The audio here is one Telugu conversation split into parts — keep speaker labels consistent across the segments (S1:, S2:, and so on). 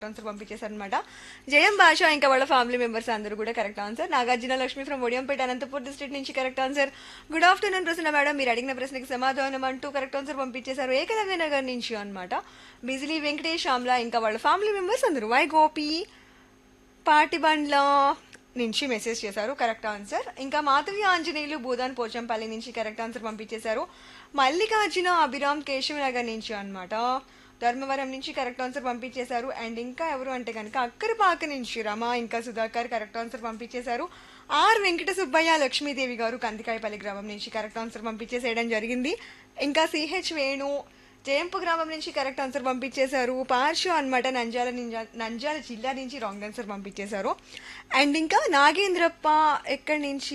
S1: ఆన్సర్ పంపించేశారు అనమాట జయం భాష ఇంకా వాళ్ళ ఫ్యామిలీ మెంబర్స్ అందరూ కూడా correct answer Nagarjuna Lakshmi from Odiyampeta Anantapur district నుంచి correct answer good afternoon Prasanna madam మీరు అడిగిన ప్రశ్నకి సమాధానం అంటూ కరెక్ట్ ఆన్సర్ పంపించేశారు ఏకలవ్య నగర్ నుంచి అనమాట బిజిలీ వెంకటేష్ ఆమ్లా ఇంకా వాళ్ళ ఫ్యామిలీ మెంబర్స్ అందరూ వై గోపి పాటిబండ్ల నుంచి మెసేజ్ చేశారు కరెక్ట్ ఆన్సర్ ఇంకా మాధవి ఆంజనేయులు భూదాన్ పోచంపల్లి నుంచి కరెక్ట్ ఆన్సర్ పంపించేశారు మల్లికార్జున అభిరామ్ కేశవ్ నగర్ నుంచి అన్నమాట ధర్మవరం నుంచి కరెక్ట్ ఆన్సర్ పంపించేశారు అండ్ ఇంకా ఎవరు అంటే కనుక అక్కరపాక నుంచి రమ ఇంకా సుధాకర్ కరెక్ట్ ఆన్సర్ పంపించేశారు ఆర్ వెంకట సుబ్బయ్య లక్ష్మీదేవి గారు కందికాయపల్లి గ్రామం నుంచి కరెక్ట్ ఆన్సర్ పంపించేసేయడం జరిగింది ఇంకా సిహెచ్ వేణు జయంపు గ్రామం నుంచి కరెక్ట్ ఆన్సర్ పంపించేశారు పార్షు అనమాట నంజాల నింజా నంజాల జిల్లా నుంచి రాంగ్ ఆన్సర్ పంపించేశారు అండ్ ఇంకా నాగేంద్రప్ప ఎక్కడి నుంచి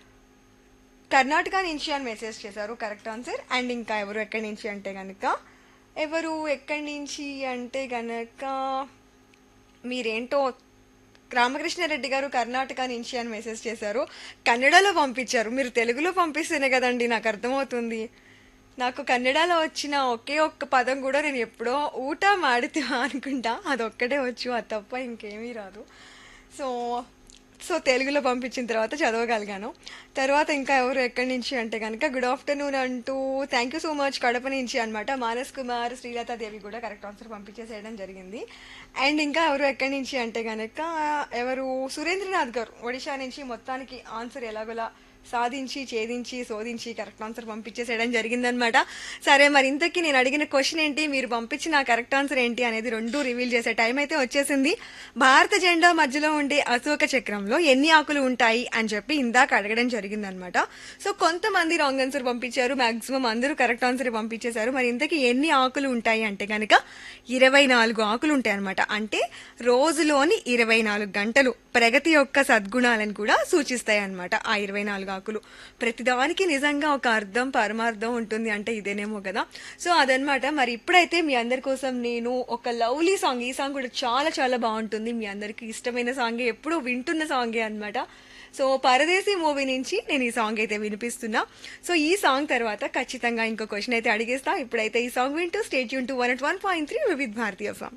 S1: కర్ణాటక నుంచి అని మెసేజ్ చేశారు కరెక్ట్ ఆన్సర్ అండ్ ఇంకా ఎవరు ఎక్కడి నుంచి అంటే కనుక ఎవరు ఎక్కడి నుంచి అంటే కనుక మీరేంటో రామకృష్ణారెడ్డి గారు కర్ణాటక నుంచి అని మెసేజ్ చేశారు కన్నడలో పంపించారు మీరు తెలుగులో పంపిస్తేనే కదండి నాకు అర్థమవుతుంది నాకు కన్నడలో వచ్చిన ఒకే ఒక్క పదం కూడా నేను ఎప్పుడో ఊట మాడితే అనుకుంటా అదొక్కటే వచ్చు అది తప్ప ఇంకేమీ రాదు సో సో తెలుగులో పంపించిన తర్వాత చదవగలిగాను తర్వాత ఇంకా ఎవరు ఎక్కడి నుంచి అంటే కనుక గుడ్ ఆఫ్టర్నూన్ అంటూ thank you so much Kadapa నుంచి అనమాట మానస్ కుమార్ శ్రీలతాదేవి కూడా కరెక్ట్ ఆన్సర్ పంపించేసేయడం జరిగింది అండ్ ఇంకా ఎవరు ఎక్కడి నుంచి అంటే కనుక ఎవరు సురేంద్రనాథ్ గారు ఒడిశా నుంచి మొత్తానికి ఆన్సర్ ఎలాగోలా సాధించి ఛేదించి శోధించి కరెక్ట్ ఆన్సర్ పంపించేసేయడం జరిగిందనమాట సరే మరి ఇంతకీ నేను అడిగిన క్వశ్చన్ ఏంటి మీరు పంపించిన కరెక్ట్ ఆన్సర్ ఏంటి అనేది రెండు రివీల్ చేసే టైం అయితే వచ్చేసింది భారత జెండా మధ్యలో ఉండే అశోక చక్రంలో ఎన్ని ఆకులు ఉంటాయి అని చెప్పి ఇందాక అడగడం జరిగిందనమాట సో కొంతమంది రాంగ్ ఆన్సర్ పంపించారు మాక్సిమం అందరూ కరెక్ట్ ఆన్సర్ పంపించేశారు మరి ఇంతకీ ఎన్ని ఆకులు ఉంటాయి అంటే కనుక ఇరవై నాలుగు ఆకులు ఉంటాయి అనమాట అంటే రోజులోని ఇరవై నాలుగు గంటలు ప్రగతి యొక్క సద్గుణాలను కూడా సూచిస్తాయి అనమాట ఆ ఇరవై నాలుగు ఆకులు ప్రతిదానికి నిజంగా ఒక అర్థం పరమార్థం ఉంటుంది అంటే ఇదేనేమో కదా సో అదనమాట మరి ఇప్పుడైతే మీ అందరి కోసం నేను ఒక లవ్లీ సాంగ్ ఈ సాంగ్ కూడా చాలా చాలా బాగుంటుంది మీ అందరికి ఇష్టమైన సాంగే ఎప్పుడూ వింటున్న సాంగే అన్నమాట సో పరదేశీ మూవీ నుంచి నేను ఈ సాంగ్ అయితే వినిపిస్తున్నా సో ఈ సాంగ్ తర్వాత ఖచ్చితంగా ఇంకో క్వశ్చన్ అయితే అడిగేస్తా ఇప్పుడైతే ఈ సాంగ్ వింటూ stay tune to one one point three Vividh Bharatiya song